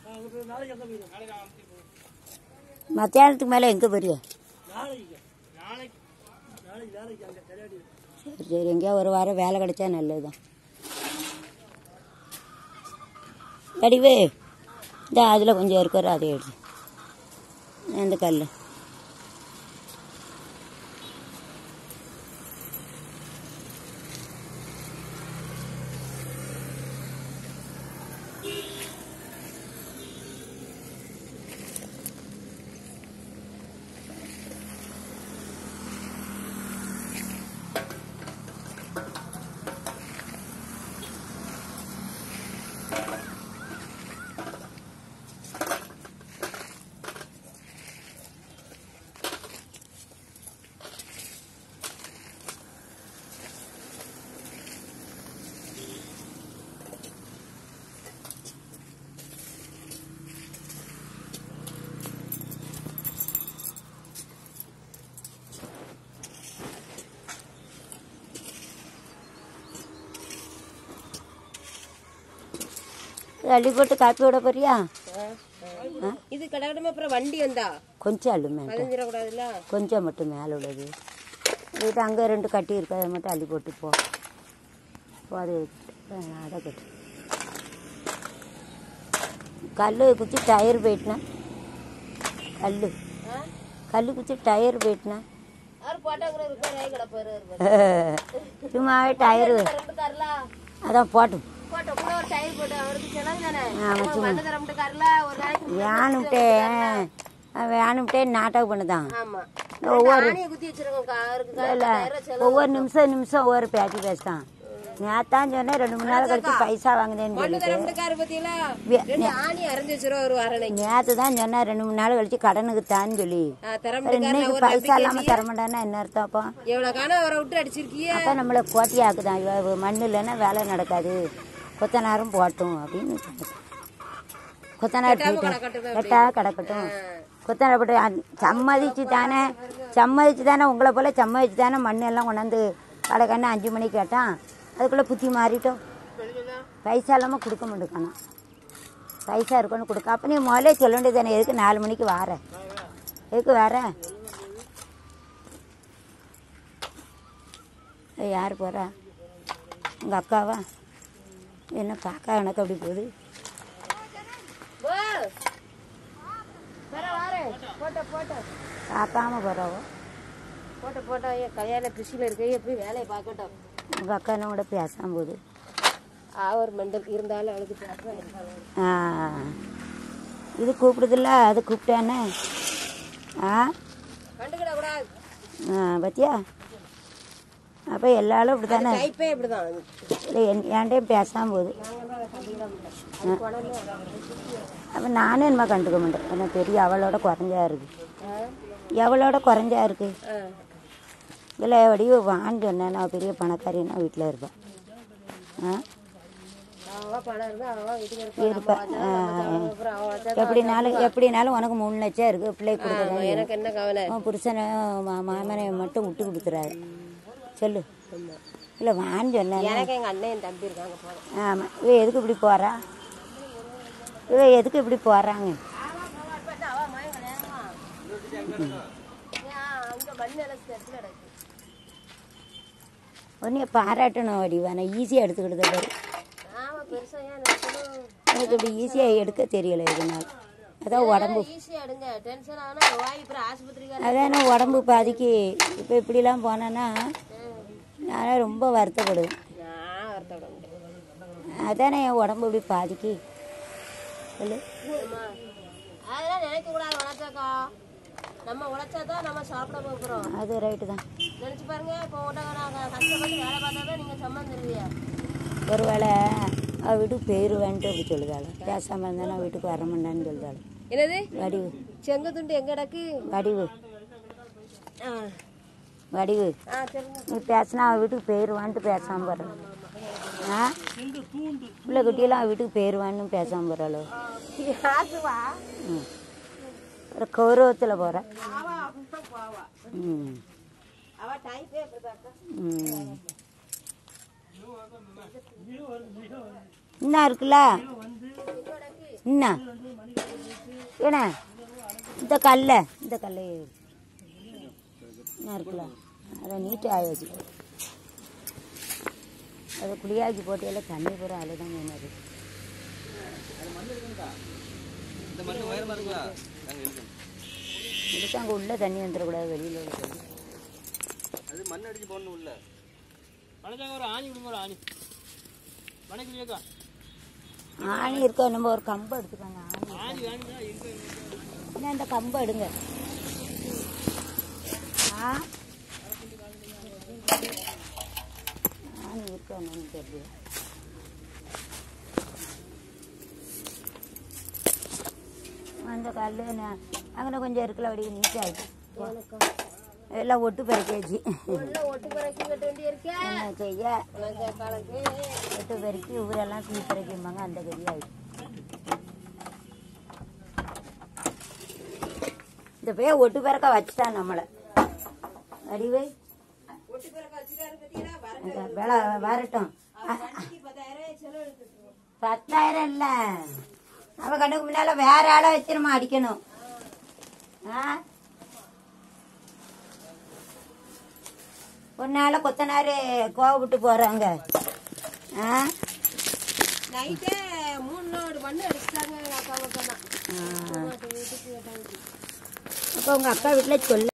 மத்தியானத்துக்கு மேலே எங்கே போறிய சரி சரி எங்கேயா ஒரு வாரம் வேலை கிடைச்சா நல்லதுதான் வடிவு இந்த அதில் கொஞ்சம் இருக்கிற அதை எடுத்து அந்த கல் அள்ளி போட்டு காப்பி விட போறியா இது கடகடமே அப்புறம் வண்டி வந்தா கொஞ்சம் அள்ளு மேலே பதிஞ்சிடக்கூடாதுல்ல கொஞ்சம் மட்டும் மேலே உள்ளது வீட்டு அங்கே ரெண்டு கட்டி இருக்கு அதை மட்டும் அள்ளி போட்டு போ போ அதை எடுத்துட்டு, ஆ, அதை கட்டு கல் குச்சி டயர் போயிட்டுனா கல் கல் குச்சி டயர் போயிட்டுனா யாரு போட்டாங்கிற இருப்பாரு ராய் கிடப்பாரு சும்மாவே டயரு ரெண்டு கார்ல அதான் போட்டும் போட்ட கூட ஒரு டயர் போட்டு அவருக்கு செலவு தானே ஆமா, சும்மா. வந்து தரமுட்டு கார்ல ஒரு நாளைக்கு வேணும்ட்டே வேணும்ட்டே நாட்டகம் பண்ணுதான் ஆமா ஒவ்வொரு ஆணியை குத்தி வச்சிருக்கோம் காருக்கு இல்ல டயரை செலவு ஒவ்வொரு நிமிஷம் நிமிஷம் ஒவ்வொரு பேட்டி பேசுதான் நேத்தான் சொன்னேன் ரெண்டு மூணு நாள் கழிச்சு பைசா வாங்குதேன்னு மண்ணு சொல்லிட்டு தரமுட்டு கார் பத்தியில வே- ரெண்டு ஆணி அரைஞ்சு வச்சிருவோம் ஒரு அரணைக்கு நேத்து தான் சொன்னேன் ரெண்டு மூணு நாள் கழிச்சு கடனுக்கு தான்னு சொல்லி தரமுட்டு கார்ல இன்னைக்கு ஒரு பைசா இல்லாம தர மாட்டான்னா என்ன அர்த்தம் அப்போ எவ்வளவு காண அவரை விட்டு அடிச்சிருக்கிய அப்ப நம்மள கோட்டியாக்குதான் இவ இவ மண்ணு இல்லைன்னா வேலை நடக்காது கொத்தனாரும் போட்டும் அப்படின்னு சொன்னேன். கொத்தனார் போயிட்டு கட்டா கிடக்கட்டும் கொத்தனார் போட்டு அந்- சம்மதிச்சு தானே சம்மதிச்சு தானே உங்களை போல சம்மதிச்சு தானே மண் எல்லாம் கொண்டாந்து கடைக்கண்ணு அஞ்சு மணிக்கு கேட்டான் அதுக்குள்ளே புத்தி மாறிட்டோம் பைசா இல்லாமல் கொடுக்க மாட்டேக்கானா பைசா இருக்கணும் கொடுக்க அப்போ நீ முதல்ல சொல்ல வேண்டியது தானே எதுக்கு நாலு மணிக்கு வார எதுக்கு வர ஏய், யார் போகிறா உங்கள் அக்காவா என்ன காக்கா எனக்கு அப்படி போகுது வர வாரேன் போட்ட போட்ட காக்காம போகிறாவோ போட்ட போட்ட ஐயா கல்யாண கிருஷியில இருக்க போய் வேலையை பார்க்கட்டும் உங்கள் அக்கா என்ன கூட பேசாம போகுது அவர் மெண்டல் இருந்தாலும் அவளுக்கு பேச ஆ இது கூப்பிடுதில்ல அது கூப்பிட்டானே ஆ கண்டுக்கிட கூடாது ஆ பத்தியா அப்போ எல்லாரும் இப்படி தானே டைப்பே இப்படிதான் இல்லை என் என்கிட்டயும் பேசாம போகுது அப்போ நானும் என்னமா கண்டுக்க மாட்டேன் என்ன பெரிய அவளோட குறைஞ்சா இருக்கு எவளோட குறைஞ்சா இருக்கு இல்லை வடிவு வான்னு சொன்னேன் நான் பெரிய பணக்காரின்னா வீட்டில் இருப்பேன் ஆ அவ பணம் இருந்தா அவ வீட்டுக்கு இருப்பேன் ஆ, ஆ. அப்புறம் அவ வச்சா எப்படினாலும் எப்படினாலும் உனக்கு மூணு லட்சம் இருக்கு பிள்ளை கொடுக்குறேன் எனக்கு என்ன கவலை உன் புருஷனை மா- மாமனை மட்டும் விட்டு கொடுத்துறாரு சொல்லு இல்லை வான்னு சொன்னேன் எனக்கு எங்க அண்ணன் என் தம்பி இருக்காங்க போறோம் ஆமாம் இவ எதுக்கு இப்படி போறா இவ எதுக்கு இப்படி போறாங்க அங்க மண் எல்லாம் செட்டில் கிடக்கு உன்னைய பாராட்டணும் வடிவான ஈஸியாக எடுத்துக்கிட்டு பாரு ஆமா பெருசா ஏன் நினைக்கணும் எனக்கு இப்படி ஈஸியாக எடுக்க தெரியல இதனால் அதான் உடம்பு ஈஸியா எடுங்க டென்ஷன் ஆனா வாய் அப்புறம் ஆஸ்பத்திரிக்கு அதானே உடம்பு பாதிக்கு இப்போ இப்படிலாம் போனேன்னா நான் ரொம்ப வருத்தப்படுவேன் நான் வருத்தப்பட முடியும் அதானே என் உடம்பு இப்படி பாதிக்கு சொல்லு ஆமா. அதெல்லாம் நினைக்க கூடாது உழைச்சாக்கா நம்ம உழைச்சாதான் நம்ம சாப்பிட போகிறோம் அது ரைட்டு தான் நினைச்சு பாருங்க இப்போ உடனே நாங்க கஷ்டப்பட்டு வேலை பார்த்தா தான் நீங்க சம்மந்திருவீங்க ஒருவேளை அவள் வீட்டுக்கு போயிடுவேன்ட்டு அப்படி சொல்லுதாள் பேசாமல் இருந்தா நான் வீட்டுக்கு வர மாட்டேன்னு சொல்லுதாள் என்னது வடிவு செங்கத்துண்டு எங்க கிடக்கு வடிவு ஆ வடிவு ஆ சரிங்க நீ பேசினா அவள் வீட்டுக்கு போயிடுவான்ட்டு பேசாமல் போகிறேன் ஆ பிள்ளை குட்டியெல்லாம் அவள் வீட்டுக்கு போயிடுவான்னு பேசாமல் போகிறாளோ யாருவா ம் ஒரு கௌரவத்தில் போகிறேன் அவ அப்படித்தான் போவா ம் அவ டைப்பே அப்படிதாக்கா ம் இன்னும் இருக்குல்ல இன்னும் ஏண்ணே இந்த கல்லை இந்த கல்லை என்ன இருக்குல்ல அதை நீட்டாக ஆயாச்சு அதை குளியாக்கி போட்டியெல்லாம் தண்ணி பூரா அழுதான் வேணாது இந்த மண்ணு உயரமா இருக்குங்களா நாங்கள் இழுக்கணும் இதுக்கு அங்கே உள்ள தண்ணி வந்துடக்கூடாது வெளியில் உள்ள தண்ணி அது மண் அடிச்சு போடணும் உள்ள மனசாங்க ஒரு ஆணி விடுங்க ஒரு ஆணி வணக்கம் விவேகா ஆணி இருக்கோ நம்ம ஒரு கம்பு எடுத்துக்கோங்க ஆணி ஆணி வேணுங்களா எங்க என்ன இந்த கம்பு எடுங்க ஆ ஆணி இருக்கோ என்னன்னு தெரியல அந்த கல் அங்கே கொஞ்சம் இருக்குல்ல அப்படி நீட்டாகிட்டு எல்லாம் ஒட்டு பெருக்காச்சு உள்ள ஒட்டு பிறக்கி கட்ட வேண்டி இருக்கேன் என்ன செய்ய உனக்கு கணக்கு ஒட்டு பெருக்கி ஊரெல்லாம் தீ பெருக்கிம்பாங்க அந்த கதி ஆயிடுச்சு இந்த பைய ஒட்டு பெருக்க வச்சுட்டான் நம்மளை அடிவை வேலை வரட்டும் பத்தாயிரம் இல்ல அவ கண்ணுக்கு முன்னால வேற ஆளை வச்சிருமா அடிக்கணும் ஆ ஒரு நாள் கொத்தனாரு கோவப்பட்டு போறாங்க ஆ நைட்டே மூணு லோடு மண்ணு அடிச்சிட்டாங்க எங்க அக்கா பக்கம் ஆ. வீட்டுக்கு கேட்டாங்க அப்போ உங்க அக்கா வீட்டுல சொல்ல